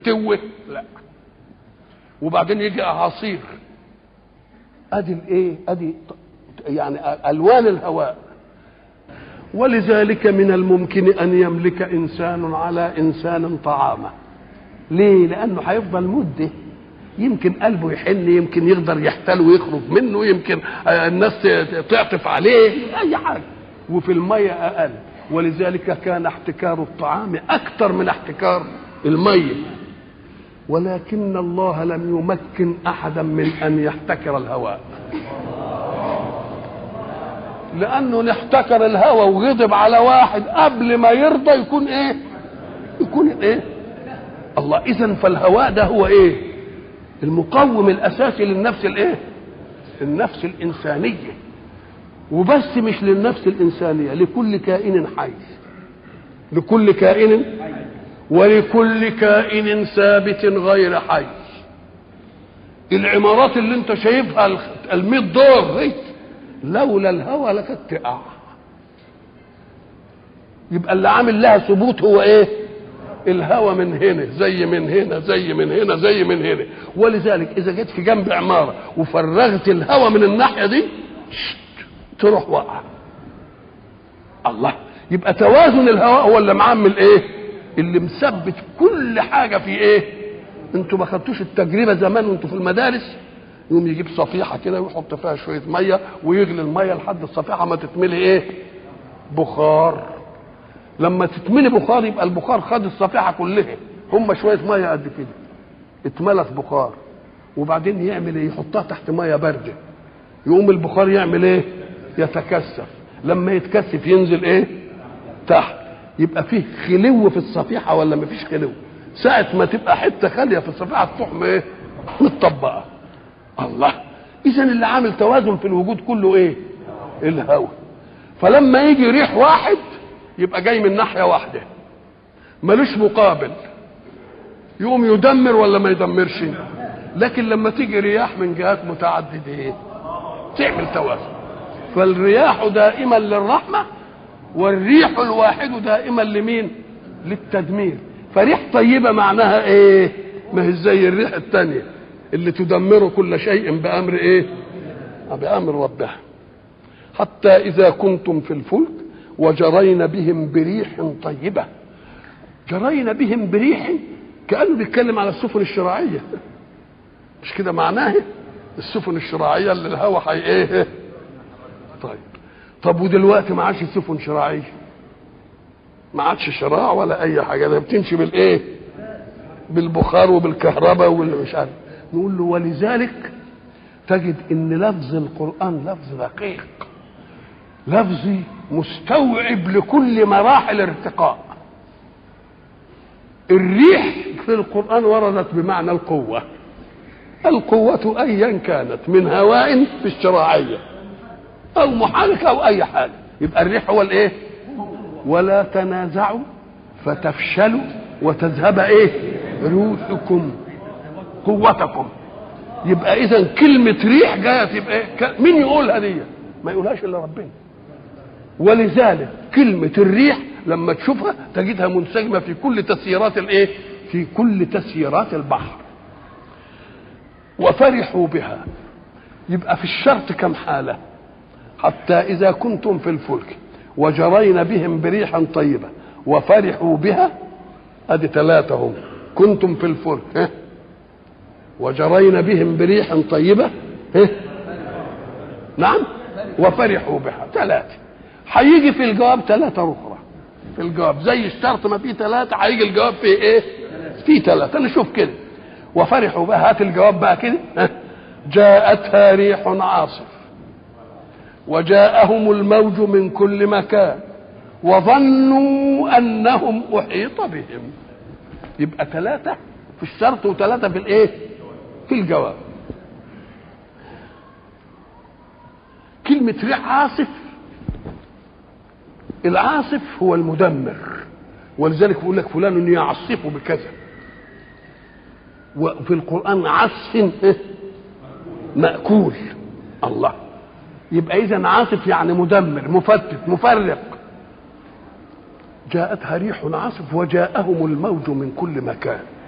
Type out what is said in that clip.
توه لا وبعدين يجي اعاصير ادي الايه ادي يعني الوان الهواء ولذلك من الممكن ان يملك انسان على انسان طعامه ليه لانه هيفضل مده يمكن قلبه يحن يمكن يقدر يحتل ويخرج منه يمكن الناس تعطف عليه اي حاجه وفي الميه اقل ولذلك كان احتكار الطعام اكثر من احتكار الميه ولكن الله لم يمكن احدا من ان يحتكر الهواء لانه نحتكر الهواء وغضب على واحد قبل ما يرضى يكون ايه يكون ايه الله اذا فالهواء ده هو ايه المقوم الاساسي للنفس الايه النفس الانسانيه وبس مش للنفس الانسانيه لكل كائن حي لكل كائن ولكل كائن ثابت غير حي العمارات اللي انت شايفها ال دور دي لولا الهوى لكانت تقع يبقى اللي عامل لها ثبوت هو ايه الهوى من هنا زي من هنا زي من هنا زي من هنا ولذلك اذا جيت في جنب عماره وفرغت الهوى من الناحيه دي تروح واقعه الله يبقى توازن الهواء هو اللي معمل ايه اللي مثبت كل حاجه في ايه انتوا ما خدتوش التجربه زمان وانتوا في المدارس يقوم يجيب صفيحه كده ويحط فيها شويه ميه ويغلي الميه لحد الصفيحه ما تتملي ايه بخار لما تتملي بخار يبقى البخار خد الصفيحه كلها هم شويه ميه قد كده اتملت بخار وبعدين يعمل ايه يحطها تحت ميه بارده يقوم البخار يعمل ايه يتكثف لما يتكثف ينزل ايه تحت يبقى فيه خلو في الصفيحه ولا ما فيش خلو ساعه ما تبقى حته خاليه في الصفيحه تروح ايه متطبقه الله اذا اللي عامل توازن في الوجود كله ايه الهواء فلما يجي ريح واحد يبقى جاي من ناحيه واحده ملوش مقابل يقوم يدمر ولا ما يدمرش لكن لما تيجي رياح من جهات متعدده ايه تعمل توازن فالرياح دائما للرحمه والريح الواحد دائما لمين للتدمير فريح طيبه معناها ايه ما هي زي الريح الثانيه اللي تدمر كل شيء بامر ايه بامر ربها حتى اذا كنتم في الفلك وجرين بهم بريح طيبه جرين بهم بريح كانه بيتكلم على السفن الشراعيه مش كده معناه السفن الشراعيه اللي الهواء حي ايه طيب طب ودلوقتي ما عادش سفن شراعيه ما عادش شراع ولا اي حاجه ده بتمشي بالايه بالبخار وبالكهرباء واللي مش عارف نقول له ولذلك تجد ان لفظ القران لفظ دقيق لفظ مستوعب لكل مراحل الارتقاء الريح في القران وردت بمعنى القوه القوه ايا كانت من هواء في الشراعيه او محرك او اي حاجه يبقى الريح هو الايه ولا تنازعوا فتفشلوا وتذهب ايه روحكم قوتكم يبقى اذا كلمه ريح جايه تبقى ايه مين يقولها دي ما يقولهاش الا ربنا ولذلك كلمه الريح لما تشوفها تجدها منسجمه في كل تسييرات الايه في كل تسييرات البحر وفرحوا بها يبقى في الشرط كم حاله حتى إذا كنتم في الفلك وجرين بهم بريح طيبة وفرحوا بها أدي ثلاثة هم كنتم في الفلك ها وجرين بهم بريح طيبة ها نعم وفرحوا بها ثلاثة هيجي في الجواب ثلاثة أخرى في الجواب زي الشرط ما فيه ثلاثة هيجي الجواب في إيه؟ في ثلاثة أنا شوف كده وفرحوا بها هات الجواب بقى كده ها جاءتها ريح عاصف وجاءهم الموج من كل مكان وظنوا انهم احيط بهم يبقى ثلاثه في الشرط وثلاثه في الايه في الجواب كلمه ريح عاصف العاصف هو المدمر ولذلك بيقول لك فلان يعصف بكذا وفي القران عصف ماكول الله يبقى اذا عاصف يعني مدمر مفتت مفرق جاءتها ريح عاصف وجاءهم الموج من كل مكان